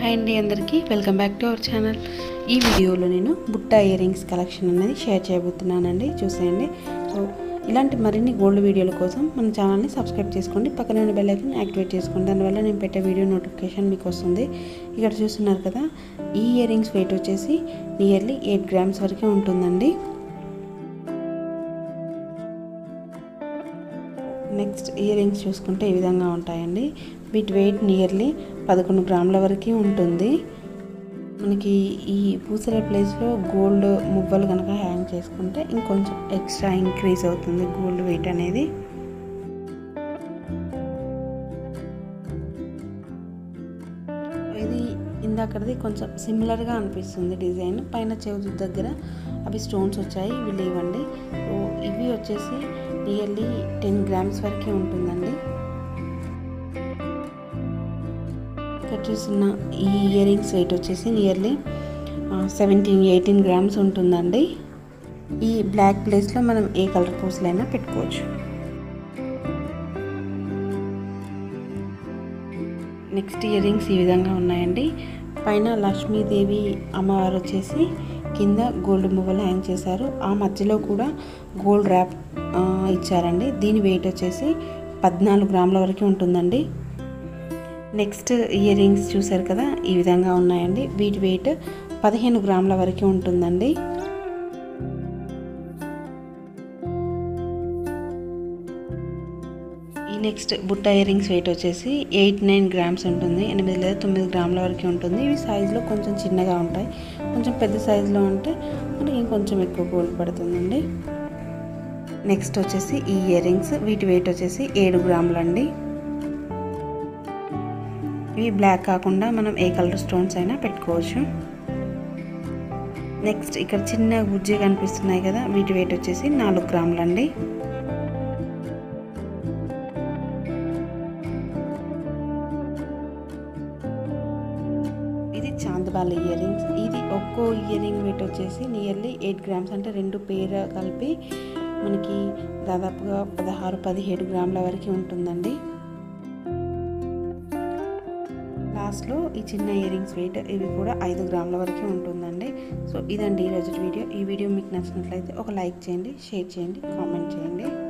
hi అండి అందరికీ welcome back to our channel ఈ వీడియోలో నేను బుట్ట ఇయర్ రింగ్స్ కలెక్షన్ అనేది షేర్ చేయబోతున్నానండి చూసేయండి సో ఇలాంటి మరిన్ని గోల్డ్ వీడియోల కోసం మన ఛానల్ని సబ్స్క్రైబ్ చేసుకోండి పక్కన ఉన్న బెల్ ఐకన్ యాక్టివేట్ చేసుకోండి దానివల్ల నేను పెట్టే వీడియో నోటిఫికేషన్ మీకు వస్తుంది ఇక్కడ చూస్తున్నారు కదా ఈ ఇయర్ రింగ్స్ వెయిట్ వచ్చేసి నియర్లీ ఎయిట్ గ్రామ్స్ వరకే ఉంటుందండి నెక్స్ట్ ఇయర్ రింగ్స్ చూసుకుంటే ఈ విధంగా ఉంటాయండి వీటి వెయిట్ నియర్లీ పదకొండు గ్రాముల వరకు ఉంటుంది మనకి ఈ పూసల ప్లేస్లో గోల్డ్ మువ్వలు కనుక హ్యాంగ్ చేసుకుంటే ఇంకొంచెం ఎక్స్ట్రా ఇంక్రీజ్ అవుతుంది గోల్డ్ వెయిట్ అనేది ఇది ఇందాకది కొంచెం సిమిలర్గా అనిపిస్తుంది డిజైన్ పైన చెవు దగ్గర అవి స్టోన్స్ వచ్చాయి ఇవి లేవండి సో ఇవి వచ్చేసి నియర్లీ టెన్ గ్రామ్స్ వరకే ఉంటుందండి ఇక్కడ చూసిన ఈ ఇయర్ రింగ్స్ వెయిట్ వచ్చేసి నియర్లీ సెవెంటీన్ ఎయిటీన్ గ్రామ్స్ ఉంటుందండి ఈ బ్లాక్ ప్లేస్లో మనం ఏ కలర్ పూసలైనా పెట్టుకోవచ్చు నెక్స్ట్ ఇయర్ రింగ్స్ ఈ విధంగా ఉన్నాయండి పైన లక్ష్మీదేవి అమ్మవారు వచ్చేసి కింద గోల్డ్ మువ్వలు హ్యాంగ్ చేశారు ఆ మధ్యలో కూడా గోల్డ్ ర్యాప్ ఇచ్చారండి దీని వెయిట్ వచ్చేసి పద్నాలుగు గ్రాముల వరకు ఉంటుందండి నెక్స్ట్ ఇయర్ రింగ్స్ చూసారు కదా ఈ విధంగా ఉన్నాయండి వీటి వెయిట్ పదిహేను గ్రాముల వరకు ఉంటుందండి ఈ నెక్స్ట్ బుట్ట ఇయర్ రింగ్స్ వెయిట్ వచ్చేసి ఎయిట్ నైన్ గ్రామ్స్ ఉంటుంది ఎనిమిది లేదా తొమ్మిది గ్రాముల వరకు ఉంటుంది ఇవి సైజులో కొంచెం చిన్నగా ఉంటాయి కొంచెం పెద్ద సైజులో ఉంటే మనకి ఇంకొంచెం ఎక్కువ గోల్డ్ పడుతుందండి నెక్స్ట్ వచ్చేసి ఈ ఇయర్ రింగ్స్ వీటి వెయిట్ వచ్చేసి ఏడు గ్రాములు అండి ఇవి బ్లాక్ కాకుండా మనం ఏ కలర్ స్టోన్స్ అయినా పెట్టుకోవచ్చు నెక్స్ట్ ఇక్కడ చిన్న గుజ్జి కనిపిస్తున్నాయి కదా వీటి వెయిట్ వచ్చేసి నాలుగు గ్రాములు అండి ఇది చాందబాల ఇయర్ రింగ్స్ ఇది ఒక్కో ఇయర్ రింగ్ వెయిట్ వచ్చేసి నియర్లీ ఎయిట్ గ్రామ్స్ అంటే రెండు పేర కలిపి మనకి దాదాపుగా పదహారు పదిహేడు గ్రాముల వరకు ఉంటుందండి లాస్ట్లో ఈ చిన్న ఇయర్ రింగ్స్ వెయిట్ ఇవి కూడా ఐదు గ్రాముల వరకు ఉంటుందండి సో ఇదండి ఈరోజు వీడియో ఈ వీడియో మీకు నచ్చినట్లయితే ఒక లైక్ చేయండి షేర్ చేయండి కామెంట్ చేయండి